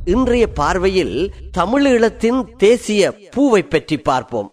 இன்றைய பார்வையில் தமிழீழத்தின் தேசிய பூவை பற்றி பார்ப்போம்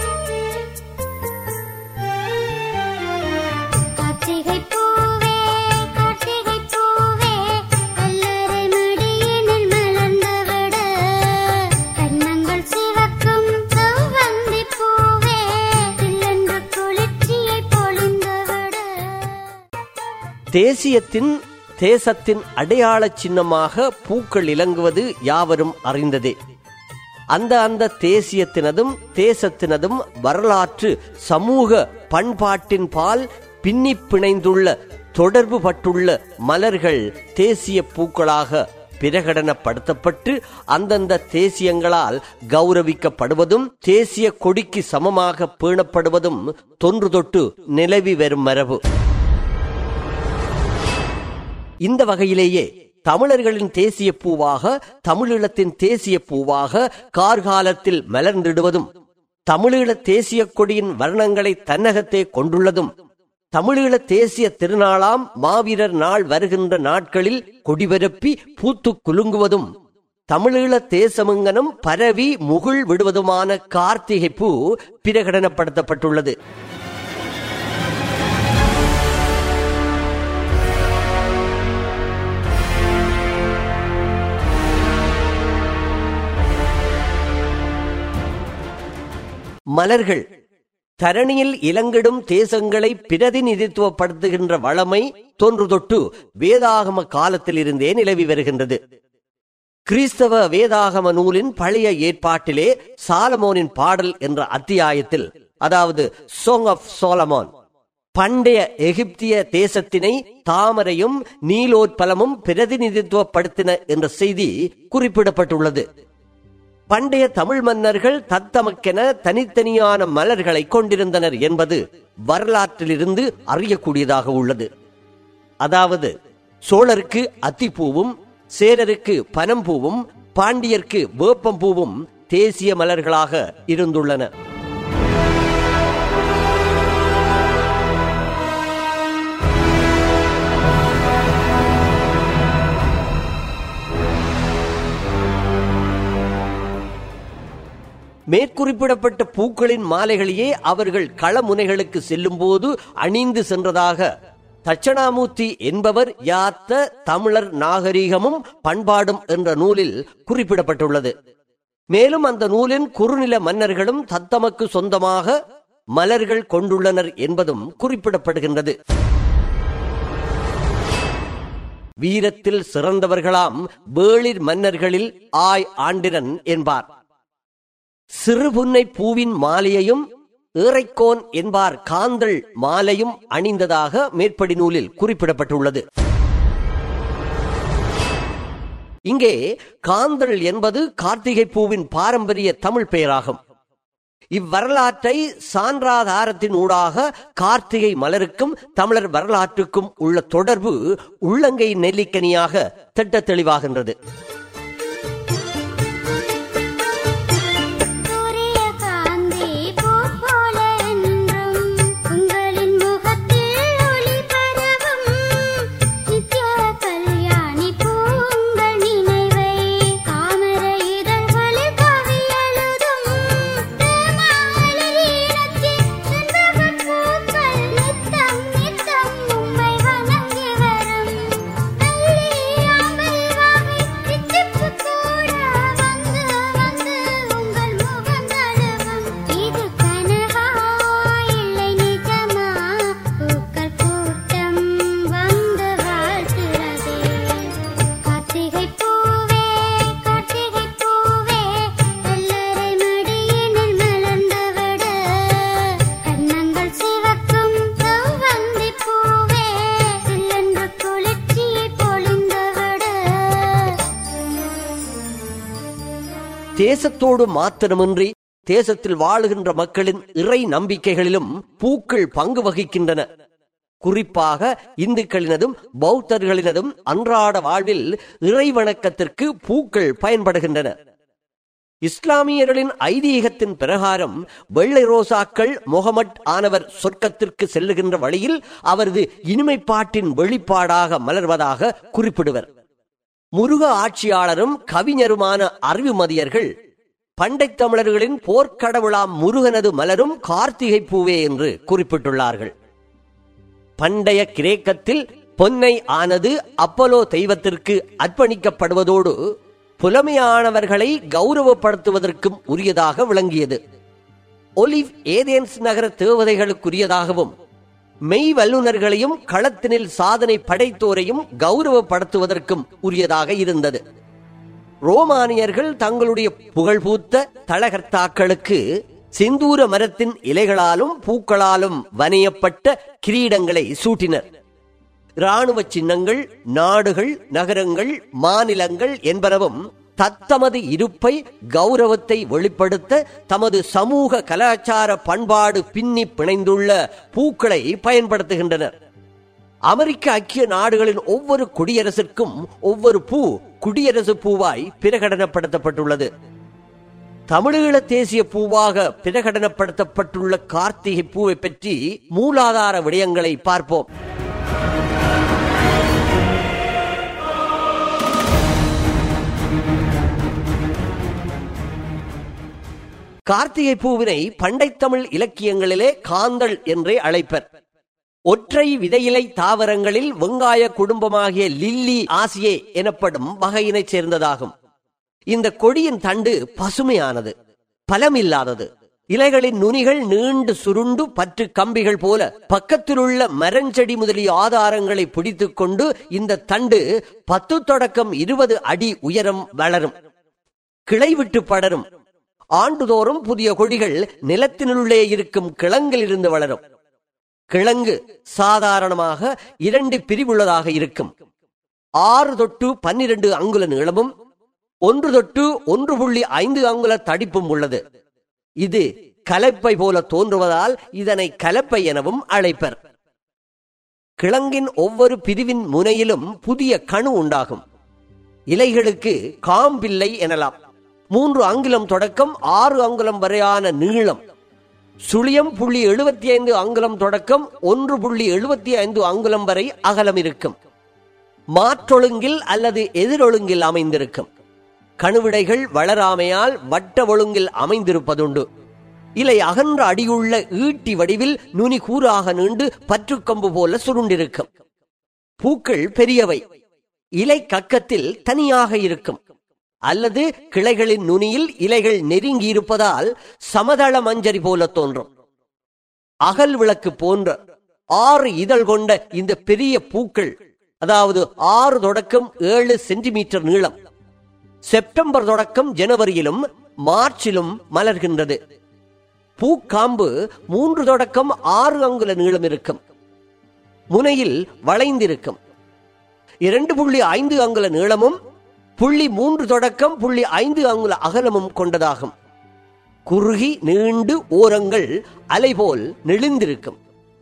கார்த்திகை பூவே கார்த்திகை பூவே கல்லறை மடியினில் மலர்ந்தவிட கன்னங்கள் சிவக்கும் செவ்வந்தி பூவே தில்லென்று குளிர்ச்சியை பொழிந்துவிட தேசியத்தின் தேசத்தின் அடையாள சின்னமாக பூக்கள் இலங்குவது யாவரும் அறிந்ததே அந்த அந்த தேசியத்தினதும் தேசத்தினதும் வரலாற்று சமூக பண்பாட்டின் பால் பின்னி பிணைந்துள்ள தொடர்பு பட்டுள்ள மலர்கள் தேசிய பூக்களாக பிரகடனப்படுத்தப்பட்டு அந்தந்த தேசியங்களால் கௌரவிக்கப்படுவதும் தேசிய கொடிக்கு சமமாக பேணப்படுவதும் தொன்று தொட்டு நிலவி வரும் மரபு இந்த வகையிலேயே தமிழர்களின் தேசிய பூவாக தமிழீழத்தின் தேசிய பூவாக கார்காலத்தில் மலர்ந்திடுவதும் தமிழீழ தேசிய கொடியின் வர்ணங்களை தன்னகத்தே கொண்டுள்ளதும் தமிழீழ தேசிய திருநாளாம் மாவீரர் நாள் வருகின்ற நாட்களில் கொடிபரப்பி பூத்து குலுங்குவதும் தமிழீழ தேசமெங்கனும் பரவி முகில் விடுவதுமான கார்த்திகை பூ பிரகடனப்படுத்தப்பட்டுள்ளது மலர்கள் தரணியில் இலங்கிடும் தேசங்களை பிரதிநிதித்துவப்படுத்துகின்ற வளமை தொன்று தொட்டு வேதாகம காலத்திலிருந்தே நிலவி வருகின்றது கிறிஸ்தவ வேதாகம நூலின் பழைய ஏற்பாட்டிலே சாலமோனின் பாடல் என்ற அத்தியாயத்தில் அதாவது சோங் ஆஃப் சோலமோன் பண்டைய எகிப்திய தேசத்தினை தாமரையும் நீலோத்பலமும் பிரதிநிதித்துவப்படுத்தின என்ற செய்தி குறிப்பிடப்பட்டுள்ளது பண்டைய தமிழ் மன்னர்கள் தத்தமக்கென தனித்தனியான மலர்களை கொண்டிருந்தனர் என்பது வரலாற்றிலிருந்து அறியக்கூடியதாக உள்ளது அதாவது சோழருக்கு அத்திப்பூவும் சேரருக்கு பனம்பூவும் பாண்டியர்க்கு வேப்பம்பூவும் தேசிய மலர்களாக இருந்துள்ளன மேற்குறிப்பிடப்பட்ட பூக்களின் மாலைகளையே அவர்கள் களமுனைகளுக்கு செல்லும்போது அணிந்து சென்றதாக தட்சணாமூர்த்தி என்பவர் யாத்த தமிழர் நாகரீகமும் பண்பாடும் என்ற நூலில் குறிப்பிடப்பட்டுள்ளது மேலும் அந்த நூலின் குறுநில மன்னர்களும் தத்தமக்கு சொந்தமாக மலர்கள் கொண்டுள்ளனர் என்பதும் குறிப்பிடப்படுகின்றது வீரத்தில் சிறந்தவர்களாம் வேளிர் மன்னர்களில் ஆய் ஆண்டிரன் என்பார் சிறுபுன்னை பூவின் மாலையையும் ஏறைக்கோன் என்பார் காந்தள் மாலையும் அணிந்ததாக மேற்படி நூலில் குறிப்பிடப்பட்டுள்ளது இங்கே காந்தள் என்பது கார்த்திகை பூவின் பாரம்பரிய தமிழ் பெயராகும் இவ்வரலாற்றை சான்றாதாரத்தின் ஊடாக கார்த்திகை மலருக்கும் தமிழர் வரலாற்றுக்கும் உள்ள தொடர்பு உள்ளங்கை நெல்லிக்கனியாக திட்ட தெளிவாகின்றது சூரியகாந்தி பூ போல என்றும் உங்களின் முகத்தில் ஒளி பரவும் நித்ய கல்யாணி பூங்கள் நினைவை தாமரை இதழ்களில் கவி எழுதும் மாலீனத்தி செண்பகப் பூக்கள் நித்தம் நித்தம் உம்மை வணங்கி வரும் நல்லியாம்பல் வாகை பிச்சிப்பு கூட வந்து வந்து உங்கள் முகம் தழுவும் இது கனவா இல்லை நிஜமா பூக்கள் கூட்டம் வந்து வாழ்த்துறதே கார்த்திகை பூவே கார்த்திகை பூவே கல்லறை மடியினில் மலர்ந்துவிட கன்னங்கள் சிவக்கும் செவ்வந்தி பூவே சில்லென்று குளிர்ச்சியை பொழிந்துவிட தேசத்தோடு மாத்திரமின்றி தேசத்தில் வாழுகின்ற மக்களின் இறை நம்பிக்கைகளிலும் பூக்கள் பங்கு வகிக்கின்றன குறிப்பாக இந்துக்களினதும் பௌத்தர்களினதும் அன்றாட வாழ்வில் இறை வணக்கத்திற்கு பூக்கள் பயன்படுகின்றன இஸ்லாமியர்களின் ஐதீகத்தின் பிரகாரம் வெள்ளை ரோசாக்கள் முகமட் ஆனவர் சொர்க்கத்திற்கு செல்லுகின்ற வழியில் அவரது இனிமைப்பாட்டின் வெளிப்பாடாக மலர்வதாக குறிப்பிடுவர் முருக ஆட்சியாளரும் கவிஞருமான அறிவுமதியர்கள் பண்டைத் தமிழர்களின் போர்க்கடவுளாம் முருகனது மலரும் கார்த்திகை பூவே என்று குறிப்பிட்டுள்ளார்கள் பண்டைய கிரேக்கத்தில் பொன்னை ஆனது அப்பலோ தெய்வத்திற்கு அர்ப்பணிக்கப்படுவதோடு புலமையானவர்களை கௌரவப்படுத்துவதற்கும் உரியதாக விளங்கியது ஒலிவ் ஏதேன்ஸ் நகர தேவதைகளுக்குரியதாகவும் மெய் வல்லுநர்களையும் களத்தினில் சாதனை படைத்தோரையும் கௌரவப்படுத்துவதற்கும் உரியதாக இருந்தது ரோமானியர்கள் தங்களுடைய புகழ்பூத்த தலகர்த்தாக்களுக்கு சிந்தூர மரத்தின் இலைகளாலும் பூக்களாலும் வனையப்பட்ட கிரீடங்களை சூட்டினர் இராணுவ சின்னங்கள் நாடுகள் நகரங்கள் மாநிலங்கள் என்பனவும் தத்தமது இருப்பை கௌரவத்தை வெளிப்படுத்த தமது சமூக கலாச்சார பண்பாடு பின்னி பிணைந்துள்ள பூக்களை பயன்படுத்துகின்றனர் அமெரிக்க ஐக்கிய நாடுகளின் ஒவ்வொரு குடியரசிற்கும் ஒவ்வொரு பூ குடியரசு பூவாய் பிரகடனப்படுத்தப்பட்டுள்ளது தமிழீழ தேசிய பூவாக பிரகடனப்படுத்தப்பட்டுள்ள கார்த்திகை பூவை பற்றி மூலாதார விடயங்களை பார்ப்போம் கார்த்திகை பூவினை பண்டைத் தமிழ் இலக்கியங்களிலே காந்தள் என்றே அழைப்பர் ஒற்றை விதையிலை தாவரங்களில் வெங்காய குடும்பமாகிய லில்லி ஆசியே எனப்படும் வகையினைச் சேர்ந்ததாகும் இந்த கொடியின் தண்டு பசுமையானது பலமில்லாதது இலைகளின் நுனிகள் நீண்டு சுருண்டு பற்று கம்பிகள் போல பக்கத்திலுள்ள மரஞ்செடி முதலிய ஆதாரங்களை பிடித்துக் கொண்டு இந்த தண்டு பத்து தொடக்கம் இருபது அடி உயரம் வளரும் கிளை விட்டு படரும் ஆண்டுதோறும் புதிய கொடிகள் நிலத்தினுள்ளே இருக்கும் கிழங்கிலிருந்து வளரும் கிழங்கு சாதாரணமாக இரண்டு பிரிவுள்ளதாக இருக்கும் ஆறு தொட்டு பன்னிரண்டு அங்குல நீளமும் ஒன்று தொட்டு ஒன்று புள்ளி ஐந்து அங்குல தடிப்பும் உள்ளது இது கலப்பை போல தோன்றுவதால் இதனை கலப்பை எனவும் அழைப்பர் கிழங்கின் ஒவ்வொரு பிரிவின் முனையிலும் புதிய கணு உண்டாகும் இலைகளுக்கு காம்பில்லை எனலாம் மூன்று அங்குலம் தொடக்கம் ஆறு அங்குலம் வரையான நீளம் சுழியம் புள்ளி எழுபத்தி ஐந்து அங்குலம் தொடக்கம் ஒன்று புள்ளி எழுபத்தி ஐந்து அங்குலம் வரை அகலம் இருக்கும் மாற்றொழுங்கில் அல்லது எதிரொழுங்கில் அமைந்திருக்கும் கணுவிடைகள் வளராமையால் வட்ட ஒழுங்கில் அமைந்திருப்பதுண்டு இலை அகன்ற அடியுள்ள ஈட்டி வடிவில் நுனி கூறாக நீண்டு பற்றுக்கம்பு போல சுருண்டிருக்கும் பூக்கள் பெரியவை இலை கக்கத்தில் தனியாக இருக்கும் அல்லது கிளைகளின் நுனியில் இலைகள் நெருங்கி இருப்பதால் சமதள மஞ்சரி போல தோன்றும் அகல் விளக்கு போன்ற ஆறு இதழ் கொண்ட இந்த பெரிய பூக்கள் அதாவது ஆறு தொடக்கம் ஏழு சென்டிமீட்டர் நீளம் செப்டம்பர் தொடக்கம் ஜனவரியிலும் மார்ச்சிலும் மலர்கின்றது பூக்காம்பு மூன்று தொடக்கம் ஆறு அங்குல நீளம் இருக்கும் முனையில் வளைந்திருக்கும் இரண்டு புள்ளி ஐந்து அங்குல நீளமும் புள்ளி மூன்று தொடக்கம் புள்ளி ஐந்து அங்குல அகலமும் கொண்டதாகும் குறுகி நீண்டு ஓரங்கள் அலைபோல் நெளிந்திருக்கும்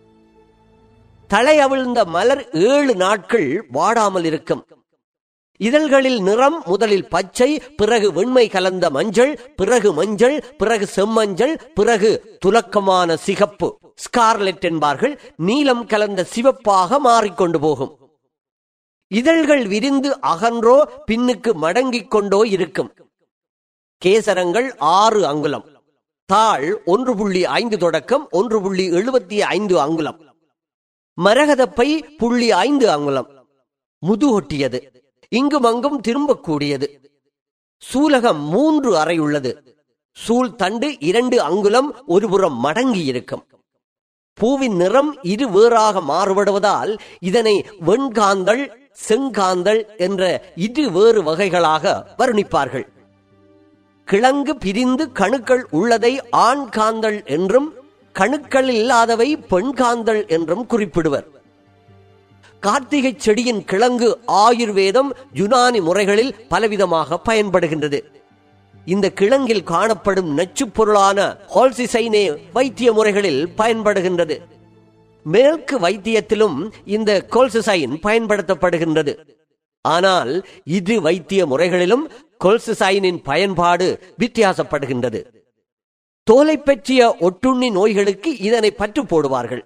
தலை அவிழ்ந்த மலர் ஏழு நாட்கள் வாடாமல் இருக்கும் இதழ்களில் நிறம் முதலில் பச்சை பிறகு வெண்மை கலந்த மஞ்சள் பிறகு மஞ்சள் பிறகு செம்மஞ்சள் பிறகு துலக்கமான சிகப்பு ஸ்கார்லெட் என்பார்கள் நீலம் கலந்த சிவப்பாக மாறிக்கொண்டு போகும் இதழ்கள் விரிந்து அகன்றோ பின்னுக்கு மடங்கிக் கொண்டோ இருக்கும் கேசரங்கள் ஆறு அங்குலம் தாள் ஒன்று புள்ளி ஐந்து தொடக்கம் ஒன்று புள்ளி எழுபத்தி ஐந்து அங்குலம் மரகதப்பை புள்ளி ஐந்து அங்குலம் முதுகொட்டியது இங்கும் அங்கும் திரும்பக்கூடியது சூலகம் மூன்று அறை உள்ளது சூல் தண்டு இரண்டு அங்குலம் ஒருபுறம் மடங்கி இருக்கும் பூவின் நிறம் இரு வேறாக மாறுபடுவதால் இதனை வெண்காந்தள் செங்காந்தள் என்ற இரு வேறு வகைகளாக வர்ணிப்பார்கள் கிழங்கு பிரிந்து கணுக்கள் உள்ளதை ஆண் காந்தள் என்றும் கணுக்கள் இல்லாதவை பெண் காந்தள் என்றும் குறிப்பிடுவர் கார்த்திகை செடியின் கிழங்கு ஆயுர்வேதம் யுனானி முறைகளில் பலவிதமாக பயன்படுகின்றது இந்த கிழங்கில் காணப்படும் நச்சுப் பொருளான ஹோல்சிசைனே வைத்திய முறைகளில் பயன்படுகின்றது மேற்கு வைத்தியத்திலும் இந்த கோல்சிசைன் பயன்படுத்தப்படுகின்றது ஆனால் இது வைத்திய முறைகளிலும் கொல்சிசைனின் பயன்பாடு வித்தியாசப்படுகின்றது தோலை பற்றிய ஒட்டுண்ணி நோய்களுக்கு இதனை பற்று போடுவார்கள்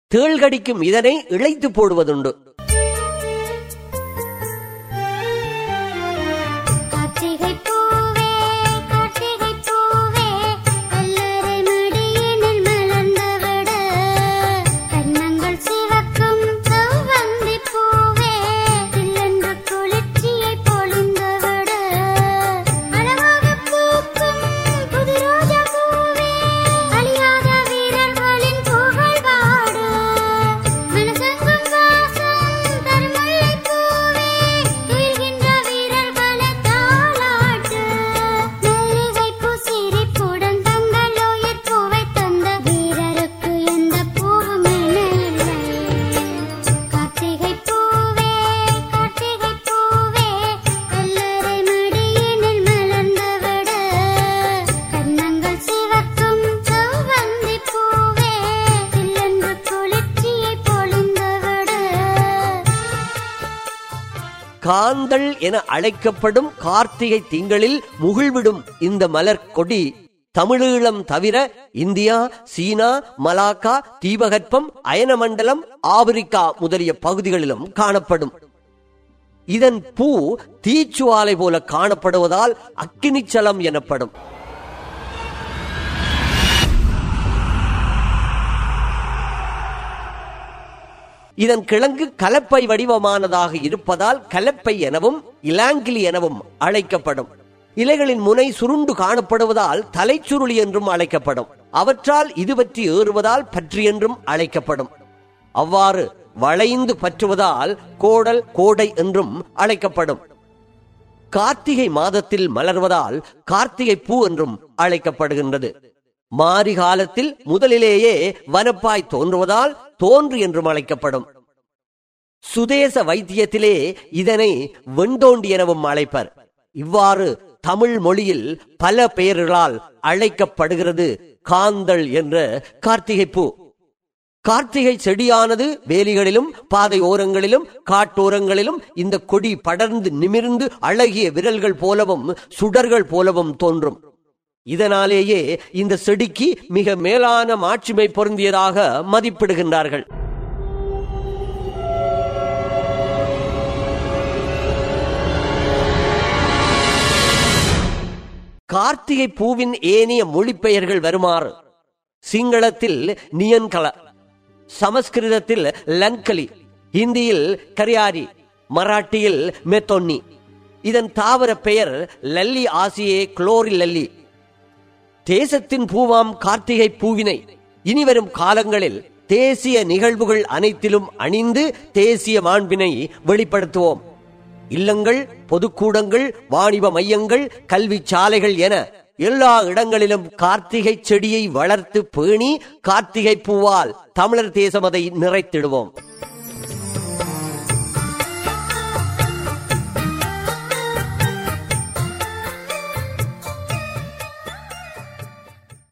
தேள்கடிக்கும் இதனை இழைத்து போடுவதுண்டு காந்தள் என அழைக்கப்படும் கார்த்திகை திங்களில் முகிழ்விடும் இந்த மலர் கொடி தமிழீழம் தவிர இந்தியா சீனா மலாக்கா தீபகற்பம் அயனமண்டலம் ஆப்பிரிக்கா முதலிய பகுதிகளிலும் காணப்படும் இதன் பூ தீச்சுவாலை போல காணப்படுவதால் அக்கினிச்சலம் எனப்படும் இதன் கிழங்கு கலப்பை வடிவமானதாக இருப்பதால் கலப்பை எனவும் இலாங்கிலி எனவும் அழைக்கப்படும் இலைகளின் முனை சுருண்டு காணப்படுவதால் தலைச்சுருளி என்றும் அழைக்கப்படும் அவற்றால் இது பற்றி ஏறுவதால் பற்றி என்றும் அழைக்கப்படும் அவ்வாறு வளைந்து பற்றுவதால் கோடல் கோடை என்றும் அழைக்கப்படும் கார்த்திகை மாதத்தில் மலர்வதால் கார்த்திகை பூ என்றும் அழைக்கப்படுகின்றது மாரி காலத்தில் முதலிலேயே வனப்பாய் தோன்றுவதால் தோன்று என்றும் அழைக்கப்படும் சுதேச வைத்தியத்திலே இதனை வெண்டோண்டி எனவும் அழைப்பர் இவ்வாறு தமிழ் மொழியில் பல பெயர்களால் அழைக்கப்படுகிறது காந்தள் என்ற கார்த்திகை பூ கார்த்திகை செடியானது வேலிகளிலும் பாதை ஓரங்களிலும் காட்டோரங்களிலும் இந்த கொடி படர்ந்து நிமிர்ந்து அழகிய விரல்கள் போலவும் சுடர்கள் போலவும் தோன்றும் இதனாலேயே இந்த செடிக்கு மிக மேலான மாட்சிமை பொருந்தியதாக மதிப்பிடுகின்றார்கள் கார்த்திகை பூவின் ஏனைய மொழிப்பெயர்கள் வருமாறு சிங்களத்தில் நியன்கல சமஸ்கிருதத்தில் லன்கலி ஹிந்தியில் கரியாரி மராட்டியில் மெத்தொன்னி இதன் தாவர பெயர் லல்லி ஆசியே குளோரி லல்லி தேசத்தின் பூவாம் கார்த்திகை பூவினை இனிவரும் காலங்களில் தேசிய நிகழ்வுகள் அனைத்திலும் அணிந்து தேசிய மாண்பினை வெளிப்படுத்துவோம் இல்லங்கள் பொதுக்கூடங்கள் வாணிப மையங்கள் கல்வி சாலைகள் என எல்லா இடங்களிலும் கார்த்திகை செடியை வளர்த்து பேணி கார்த்திகை பூவால் தமிழர் தேசம் அதை நிறைத்திடுவோம்